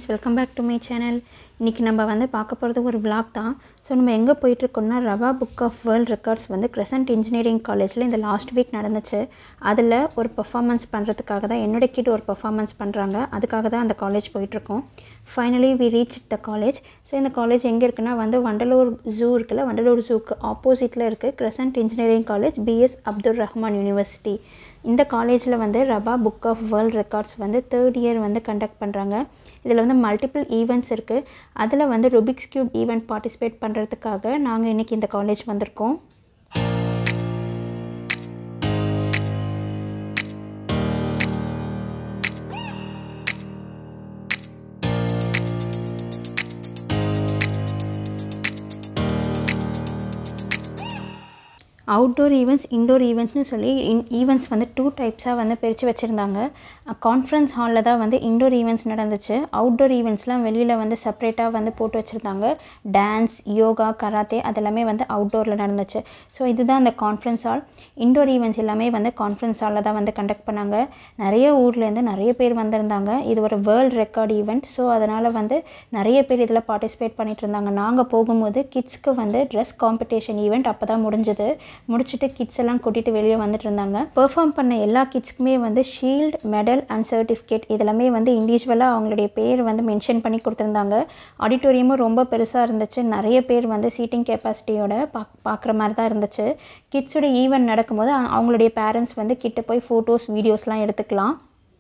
friends welcome back to my channel இன்றைக்கி நம்ம வந்து பார்க்க போகிறது ஒரு vlog தான் ஸோ நம்ம எங்கே போயிட்டுருக்கோம்னா ரவா புக் ஆஃப் வேர்ல்ட் ரெக்கார்ட்ஸ் வந்து கிரசன்ட் இன்ஜினியரிங் காலேஜில் இந்த லாஸ்ட் வீக் நடந்துச்சு அதில் ஒரு பர்ஃபார்மன்ஸ் பண்ணுறதுக்காக தான் என்னோட கிட் ஒரு பர்ஃபார்மன்ஸ் பண்ணுறாங்க அதுக்காக தான் அந்த காலேஜ் போயிட்டுருக்கோம் finally we reach the college so இந்த காலேஜ் எங்கே இருக்குன்னா வந்து வண்டலூர் ஜூ இருக்குல்ல வண்டலூர் ஜூக்கு ஆப்போசிட்டில் இருக்குது Crescent engineering college BS Abdul Rahman university இந்த காலேஜில் வந்து ரபா புக் ஆஃப் வேர்ல்ட் ரெக்கார்ட்ஸ் வந்து தேர்ட் இயர் வந்து கண்டக்ட் பண்ணுறாங்க இதில் வந்து மல்டிபிள் ஈவெண்ட்ஸ் இருக்குது அதில் வந்து ருபிக்ஸ் கியூப் ஈவெண்ட் பார்ட்டிசிபேட் பண்ணுறதுக்காக நாங்கள் இன்றைக்கி இந்த காலேஜ் வந்திருக்கோம் அவுட்டோர் ஈவெண்ட்ஸ் இன்டோர் ஈவெண்ட்ஸ்னு சொல்லி இன் ஈவெண்ட்ஸ் வந்து டூ டைப்ஸாக வந்து பிரித்து வச்சுருந்தாங்க கான்ஃபரன்ஸ் ஹாலில் தான் வந்து இன்டோர் ஈவெண்ட்ஸ் நடந்துச்சு அவுட்டோர் ஈவெண்ட்ஸ்லாம் வெளியில் வந்து செப்பரேட்டாக வந்து போட்டு வச்சுருந்தாங்க டான்ஸ் யோகா கராத்தே அதெல்லாமே வந்து அவுட்டோரில் நடந்துச்சு ஸோ இதுதான் அந்த கான்ஃபரன்ஸ் ஹால் இன்டோர் ஈவெண்ட்ஸ் எல்லாமே வந்து கான்ஃபரன்ஸ் ஹாலில் தான் வந்து கண்டக்ட் பண்ணாங்க நிறைய ஊர்லேருந்து நிறைய பேர் வந்திருந்தாங்க இது ஒரு வேர்ல்ட் ரெக்கார்ட் ஈவெண்ட் ஸோ அதனால் வந்து நிறைய பேர் இதில் பார்ட்டிசிபேட் பண்ணிட்டு இருந்தாங்க நாங்கள் போகும்போது கிட்ஸ்க்கு வந்து ட்ரெஸ் காம்படிஷன் ஈவெண்ட் அப்போ தான் முடிஞ்சது முடிச்சுட்டு கிட்ஸ் எல்லாம் கூட்டிகிட்டு வெளியே வந்துட்டு இருந்தாங்க பெர்ஃபார்ம் பண்ண எல்லா கிட்ஸ்க்குமே வந்து ஷீல்டு மெடல் அண்ட் சர்டிஃபிகேட் இதெல்லாமே வந்து இண்டிவிஜுவலாக அவங்களுடைய பேர் வந்து மென்ஷன் பண்ணி கொடுத்துருந்தாங்க ஆடிட்டோரியமும் ரொம்ப பெருசாக இருந்துச்சு நிறைய பேர் வந்து சீட்டிங் கெப்பாசிட்டியோட பாக் பார்க்குற மாதிரி தான் இருந்துச்சு கிட்ஸோட ஈவெண்ட் நடக்கும்போது அ- அவங்களுடைய பேரண்ட்ஸ் வந்து கிட்ட போய் ஃபோட்டோஸ் வீடியோஸ்லாம் எடுத்துக்கலாம்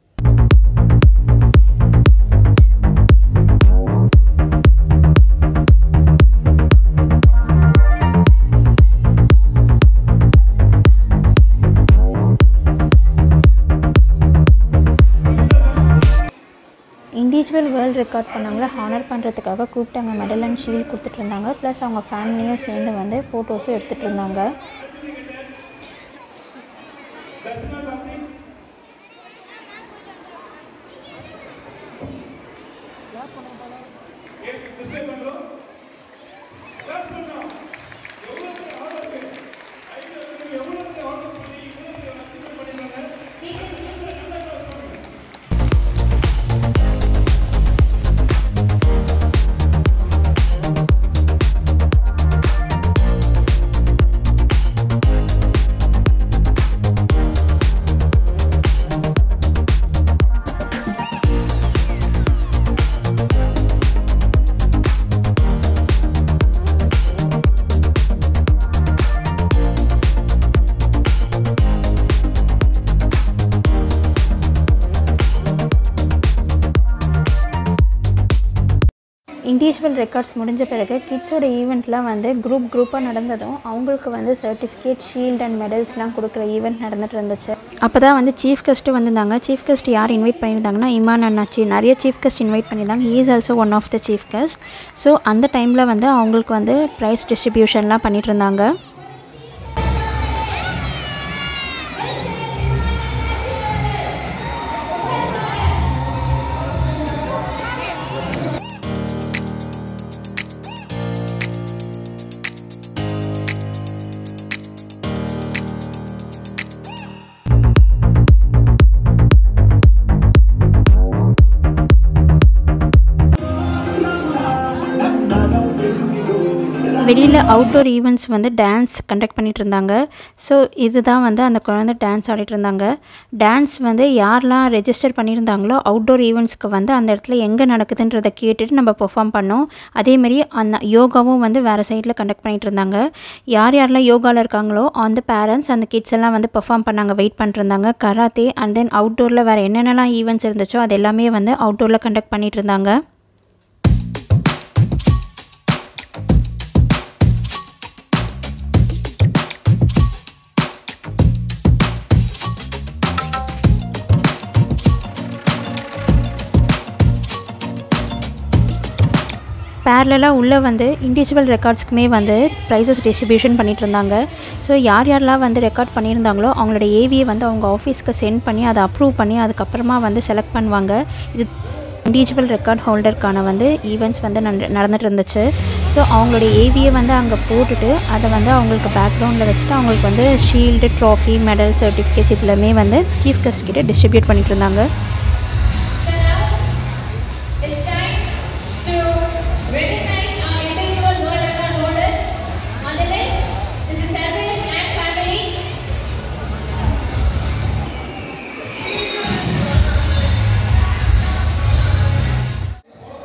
இண்டிவிஜுவல் வேர்ல்ட் ரெக்கார்ட் பண்ணவங்கள ஹானர் பண்ணுறதுக்காக கூப்பிட்டாங்க மெடல் அண்ட் ஷீல்ட் கொடுத்துட்டு இருந்தாங்க ப்ளஸ் அவங்க ஃபேமிலியும் சேர்ந்து வந்து ஃபோட்டோஸும் எடுத்துகிட்டு இருந்தாங்க இண்டிவிஜுவல் ரெக்கார்ட்ஸ் முடிஞ்ச பிறகு கிட்ஸோட ஈவெண்ட்லாம் வந்து குரூப் குரூப்பாக நடந்ததும் அவங்களுக்கு வந்து சர்டிஃபிகேட் ஷீல்ட் அண்ட் மெடல்ஸ்லாம் கொடுக்குற ஈவெண்ட் நடந்துட்டு இருந்துச்சு அப்போ தான் வந்து சீஃப் கெஸ்ட்டு வந்திருந்தாங்க சீஃப் கெஸ்ட் யார் இன்வைட் பண்ணியிருந்தாங்கன்னா இமான் அண்ணாச்சி நிறைய சீஃப் கெஸ்ட் இன்வைட் பண்ணியிருந்தாங்க is also one of the chief guest so அந்த டைமில் வந்து அவங்களுக்கு வந்து ப்ரைஸ் டிஸ்ட்ரிபியூஷன்லாம் பண்ணிட்டு இருந்தாங்க வெளியில் அவுட்டோர் ஈவெண்ட்ஸ் வந்து டான்ஸ் கண்டக்ட் பண்ணிட்டு இருந்தாங்க ஸோ இதுதான் வந்து அந்த குழந்தை டான்ஸ் ஆடிட்டு இருந்தாங்க டான்ஸ் வந்து யாரெல்லாம் ரெஜிஸ்டர் பண்ணியிருந்தாங்களோ அவுட்டோர் ஈவெண்ட்ஸ்க்கு வந்து அந்த இடத்துல எங்கே நடக்குதுன்றதை கேட்டுட்டு நம்ம பெர்ஃபார்ம் பண்ணோம் அதேமாரி அந்த யோகாவும் வந்து வேறு சைடில் கண்டக்ட் பண்ணிட்டு இருந்தாங்க யார் யாரெல்லாம் யோகாவில் இருக்காங்களோ அந்த பேரண்ட்ஸ் அந்த கிட்ஸ் எல்லாம் வந்து பெர்ஃபார்ம் பண்ணாங்க வெயிட் பண்ணிருந்தாங்க கராத்தே அண்ட் தென் அவுட்டோரில் வேறு என்னென்னலாம் ஈவெண்ட்ஸ் இருந்துச்சோ அது எல்லாமே வந்து அவுட்டோரில் கண்டக்ட் பண்ணிட்டு இருந்தாங்க பேரலாக உள்ளே வந்து இண்டிவிஜுவல் ரெக்கார்ட்ஸ்க்குமே வந்து ப்ரைஸஸ் டிஸ்ட்ரிபியூஷன் பண்ணிட்டு இருந்தாங்க ஸோ யார் யாரெல்லாம் வந்து ரெக்கார்ட் பண்ணியிருந்தாங்களோ அவங்களோட ஏவியை வந்து அவங்க ஆஃபீஸ்க்கு சென்ட் பண்ணி அதை அப்ரூவ் பண்ணி அதுக்கப்புறமா வந்து செலக்ட் பண்ணுவாங்க இது இண்டிவிஜுவல் ரெக்கார்ட் ஹோல்டருக்கான வந்து ஈவெண்ட்ஸ் வந்து நட- நடந்துட்டு இருந்துச்சு ஸோ அவங்களுடைய ஏவியை வந்து அங்கே போட்டுட்டு அதை வந்து அவங்களுக்கு பேக்ரவுண்டில் வச்சுட்டு அவங்களுக்கு வந்து ஷீல்டு ட்ராஃபி மெடல் சர்டிஃபிகேட்ஸ் இதுலாமே வந்து சீஃப் கெஸ்ட் கிட்ட டிஸ்ட்ரிபியூட் பண்ணிட்டு இருந்தாங்க It's time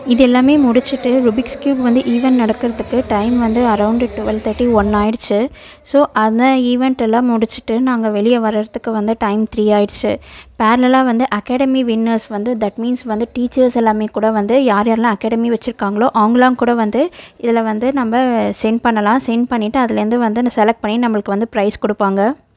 இது எல்லாமே முடிச்சுட்டு ருபிக்ஸ் கியூப் வந்து ஈவெண்ட் நடக்கிறதுக்கு டைம் வந்து அரௌண்டு டுவெல் தேர்ட்டி ஒன் ஆயிடுச்சு ஸோ அந்த ஈவெண்ட் எல்லாம் முடிச்சுட்டு நாங்கள் வெளியே வர்றதுக்கு வந்து டைம் த்ரீ ஆயிடுச்சு பேரலாக வந்து அகாடமி வின்னர்ஸ் வந்து தட் மீன்ஸ் வந்து டீச்சர்ஸ் எல்லாமே கூட வந்து யார் யாரெல்லாம் அகாடமி வச்சுருக்காங்களோ அவங்களாம் கூட வந்து இதில் வந்து நம்ம சென்ட் பண்ணலாம் சென்ட் பண்ணிவிட்டு அதுலேருந்து வந்து செலக்ட் பண்ணி நம்மளுக்கு வந்து ப்ரைஸ் கொடுப்பாங்க